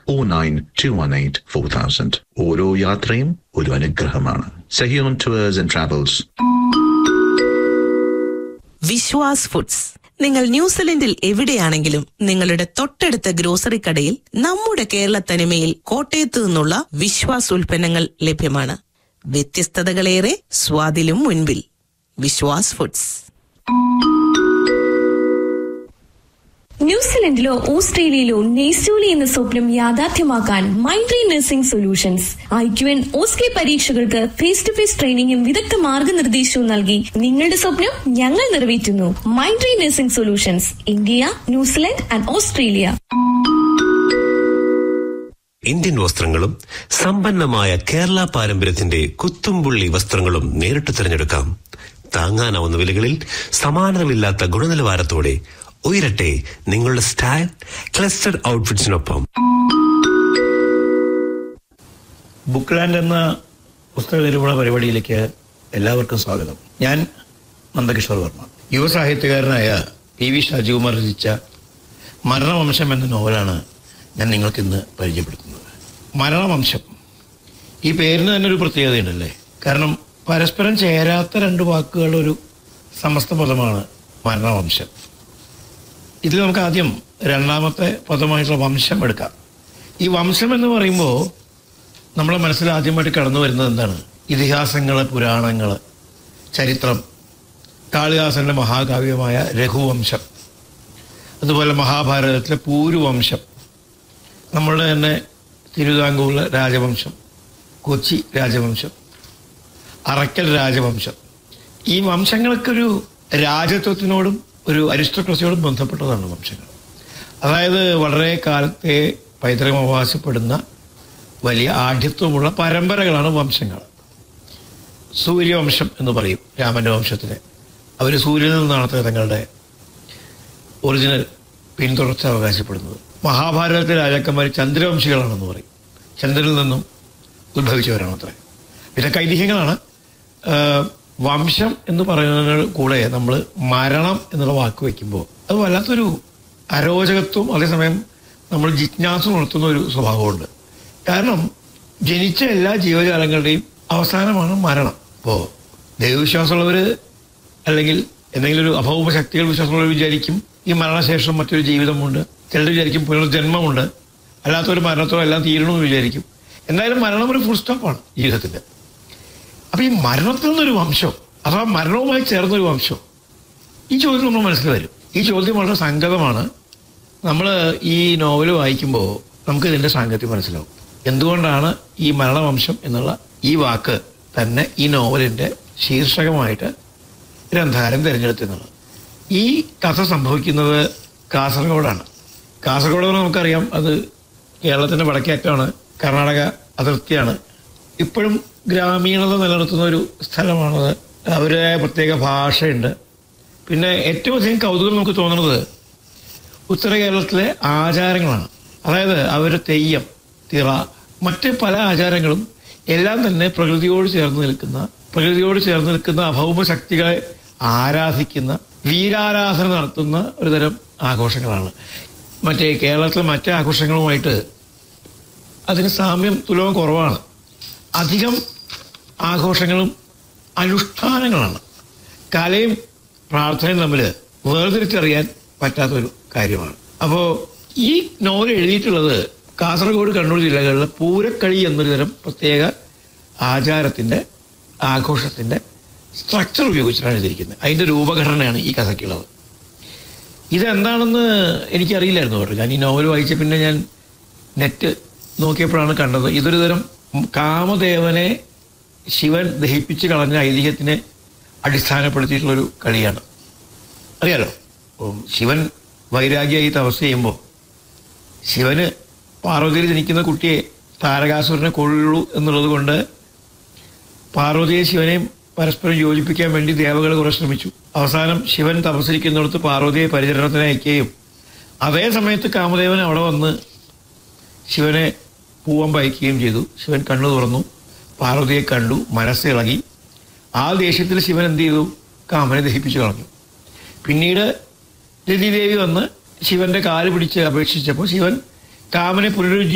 ഓ nine two one eight four thousand ഓരോ യാത്രയും ഒരു അനുഗ്രഹമാണ് Sahiyon tours and travels Vishwas foods നിങ്ങൾ ന്യൂസിലൻഡിൽ എവിടെയാണെങ്കിലും നിങ്ങളുടെ തൊട്ടടുത്ത ഗ്രോസറി കടയിൽ നമ്മുടെ കേരള തനിമയിൽ കോട്ടയത്തു നിന്നുള്ള വിശ്വാസ് ഉൽപ്പന്നങ്ങൾ ലഭ്യമാണ് വ്യത്യസ്തതകളേറെ സ്വാദിലും മുൻപിൽ വിശ്വാസ് ഫുഡ്സ് ന്യൂസിലൻഡിലോ ഓസ്ട്രേലിയയിലോ നെയ്സൂലി എന്ന സ്വപ്നം യാഥാർത്ഥ്യമാക്കാൻ Mindry nursing solutions I Q N OSCE പരീക്ഷകൾക്ക് ഫേസ് ടു ഫേസ് ട്രെയിനിങ്ങും വിദഗ്ധ മാർഗനിർദ്ദേശവും നൽകി നിങ്ങളുടെ സ്വപ്നം ഞങ്ങൾ നിറവേറ്റുന്നു Mindry nursing solutions India New Zealand and Australia Indian വസ്ത്രങ്ങളും സമ്പന്നമായ കേരള പാരമ്പര്യത്തിന്റെ കുത്തുംപുള്ളി വസ്ത്രങ്ങളും നേരിട്ട് തിരഞ്ഞെടുക്കാം താങ്ങാനാവുന്ന വിലകളിൽ സമാനതകളില്ലാത്ത ഗുണനിലവാരത്തോടെ ഉയരട്ടെ നിങ്ങളുടെ സ്റ്റൈൽ ക്ലസ്റ്റഡ് ഔട്ട്ഫിറ്റ്സിനൊപ്പം ബുക്ക് ലാൻഡ് എന്ന പുസ്തക നിരൂപണ പരിപാടിയിലേക്ക് എല്ലാവർക്കും സ്വാഗതം ഞാൻ നന്ദകിഷോർ വർമ്മ യുവ സാഹിത്യകാരനായ പി വി ഷാജികുമാർ രചിച്ച മരണവംശം എന്ന നോവലാണ് ഞാൻ നിങ്ങൾക്ക് ഇന്ന് പരിചയപ്പെടുത്തുന്നത് മരണവംശം ഈ പേരിന് തന്നെ ഒരു പ്രത്യേകതയുണ്ടല്ലേ കാരണം പരസ്പരം ചേരാത്ത രണ്ട് വാക്കുകളുടെ ഒരു സമസ്ത പദമാണ് മരണവംശം ഇതിൽ നമുക്ക് ആദ്യം രണ്ടാമത്തെ പദമായിട്ടുള്ള വംശം എടുക്കാം ഈ വംശം എന്ന് പറയുമ്പോൾ നമ്മുടെ മനസ്സിൽ ആദ്യമായിട്ട് കടന്നു വരുന്നത് എന്താണ് ഇതിഹാസങ്ങൾ പുരാണങ്ങൾ ചരിത്രം കാളിദാസന്റെ മഹാകാവ്യമായ രഘുവംശം അതുപോലെ മഹാഭാരതത്തിലെ പൂരുവംശം നമ്മളുടെ തന്നെ തിരുവിതാംകൂറിലെ രാജവംശം കൊച്ചി രാജവംശം അറക്കൽ രാജവംശം ഈ വംശങ്ങൾക്കൊരു രാജത്വത്തിനോടും ഒരു അരിസ്റ്റോക്രസിയോടും ബന്ധപ്പെട്ടതാണ് വംശങ്ങൾ അതായത് വളരെ കാലത്തെ പൈതൃകം അവകാശപ്പെടുന്ന വലിയ ആഢ്യത്വമുള്ള പരമ്പരകളാണ് വംശങ്ങൾ സൂര്യവംശം എന്ന് പറയും രാമന്റെ വംശത്തിനെ അവർ സൂര്യനിൽ നിന്നാണ് തങ്ങളുടെ ഒറിജിനൽ പിന്തുടർച്ച അവകാശപ്പെടുന്നത് മഹാഭാരതത്തിലെ രാജാക്കന്മാർ ചന്ദ്രവംശികളാണെന്ന് പറയും ചന്ദ്രനിൽ നിന്നും ഉത്ഭവിച്ചവരാണ് അത്ര ഇതൊക്കെ ഐതിഹ്യങ്ങളാണ് ആഹ് വംശം എന്ന് പറയുന്നതിന് കൂടെ നമ്മൾ മരണം എന്നുള്ള വാക്ക് വയ്ക്കുമ്പോൾ അത് വല്ലാത്തൊരു അരോചകത്വം അതേസമയം നമ്മൾ ജിജ്ഞാസ ഉണർത്തുന്ന ഒരു സ്വഭാവമുണ്ട് കാരണം ജനിച്ച എല്ലാ ജീവജാലങ്ങളുടെയും അവസാനമാണ് മരണം ഇപ്പോൾ ദൈവവിശ്വാസമുള്ളവർ അല്ലെങ്കിൽ എന്തെങ്കിലും ഒരു അഭൗമ ശക്തികൾ വിശ്വാസമുള്ളവർ വിചാരിക്കും ഈ മരണശേഷം മറ്റൊരു ജീവിതമുണ്ട് ചിലർ വിചാരിക്കും പുനർജന്മമുണ്ട് അല്ലാത്തൊരു മരണത്തോടെ എല്ലാം തീരണമെന്ന് വിചാരിക്കും എന്തായാലും മരണം ഒരു ഫുൾ സ്റ്റോപ്പാണ് ജീവിതത്തിന്റെ അപ്പൊ ഈ മരണത്തിൽ നിന്നൊരു വംശം അഥവാ മരണവുമായി ചേർന്നൊരു വംശം ഈ ചോദ്യം നമ്മൾ മനസ്സിൽ വരും ഈ ചോദ്യം വളരെ സംഗതമാണ് നമ്മൾ ഈ നോവൽ വായിക്കുമ്പോൾ നമുക്ക് ഇതിന്റെ സാങ്കത്യം മനസ്സിലാവും എന്തുകൊണ്ടാണ് ഈ മരണവംശം എന്നുള്ള ഈ വാക്ക് തന്നെ ഈ നോവലിന്റെ ശീർഷകമായിട്ട് ഗ്രന്ഥകാരൻ തിരഞ്ഞെടുത്തെന്നുള്ളത് ഈ കഥ സംഭവിക്കുന്നത് കാസർഗോഡാണ് കാസർഗോഡ് എന്ന് നമുക്കറിയാം അത് കേരളത്തിന്റെ വടക്കേ അറ്റമാണ് കർണാടക അതിർത്തിയാണ് ഇപ്പോഴും ഗ്രാമീണത നിലനിർത്തുന്ന ഒരു സ്ഥലമാണത് അവരുടെ പ്രത്യേക ഭാഷയുണ്ട് പിന്നെ ഏറ്റവും അധികം കൗതുകം നമുക്ക് തോന്നുന്നത് ഉത്തര കേരളത്തിലെ ആചാരങ്ങളാണ് അതായത് അവരുടെ തെയ്യം തിറ മറ്റ് പല ആചാരങ്ങളും എല്ലാം തന്നെ പ്രകൃതിയോട് ചേർന്ന് നിൽക്കുന്ന പ്രകൃതിയോട് ചേർന്ന് നിൽക്കുന്ന അഭൗമ ശക്തികളെ ആരാധിക്കുന്ന വീരാരാധന നടത്തുന്ന ഒരു തരം ആഘോഷങ്ങളാണ് മറ്റേ കേരളത്തിലെ മറ്റ് ആഘോഷങ്ങളുമായിട്ട് അതിന് സാമ്യം തുലവും കുറവാണ് അധികം ആഘോഷങ്ങളും അനുഷ്ഠാനങ്ങളാണ് കലയും പ്രാർത്ഥനയും തമ്മിൽ വേർതിരിച്ചറിയാൻ പറ്റാത്തൊരു കാര്യമാണ് അപ്പോൾ ഈ നോവൽ എഴുതിയിട്ടുള്ളത് കാസർഗോഡ് കണ്ണൂർ ജില്ലകളിലെ പൂരക്കളി എന്നൊരു തരം പ്രത്യേക ആചാരത്തിൻ്റെ ആഘോഷത്തിൻ്റെ സ്ട്രക്ചർ ഉപയോഗിച്ചിട്ടാണ് എഴുതിയിരിക്കുന്നത് അതിൻ്റെ രൂപഘടനയാണ് ഈ കഥയ്ക്കുള്ളത് ഇതെന്താണെന്ന് എനിക്കറിയില്ലായിരുന്നു കേട്ടോ ഞാൻ ഈ നോവൽ വായിച്ച പിന്നെ ഞാൻ നെറ്റ് നോക്കിയപ്പോഴാണ് കണ്ടത് ഇതൊരു തരം കാമദേവനെ ശിവൻ ദഹിപ്പിച്ച് കളഞ്ഞ ഐതിഹ്യത്തിനെ അടിസ്ഥാനപ്പെടുത്തിയിട്ടുള്ളൊരു കളിയാണ് അറിയാലോ ഉം, ശിവൻ വൈരാഗ്യമായി തപസ് ചെയ്യുമ്പോൾ ശിവന് പാർവതിയിൽ ജനിക്കുന്ന കുട്ടിയെ താരകാസുരനെ കൊള്ളൂ എന്നുള്ളത് കൊണ്ട് പാർവതിയെ ശിവനെയും പരസ്പരം യോജിപ്പിക്കാൻ വേണ്ടി ദേവകൾ കുറെ ശ്രമിച്ചു അവസാനം ശിവൻ തപസ്സിരിക്കുന്നിടത്ത് പാർവതിയെ പരിചരണത്തിന് അയക്കുകയും അതേ സമയത്ത് കാമദേവൻ അവിടെ വന്ന് ശിവനെ പൂവം പയക്കുകയും ചെയ്തു ശിവൻ കണ്ണു തുറന്നു പാർവതിയെ കണ്ടു മനസ്സിളകി ആ ദേഷ്യത്തിൽ ശിവൻ എന്ത് ചെയ്തു കാമനെ ദഹിപ്പിച്ചു കളഞ്ഞു പിന്നീട് രതിദേവി വന്ന് ശിവന്റെ കാല് പിടിച്ച് അപേക്ഷിച്ചപ്പോൾ ശിവൻ കാമനെ പുനരുജ്ജീ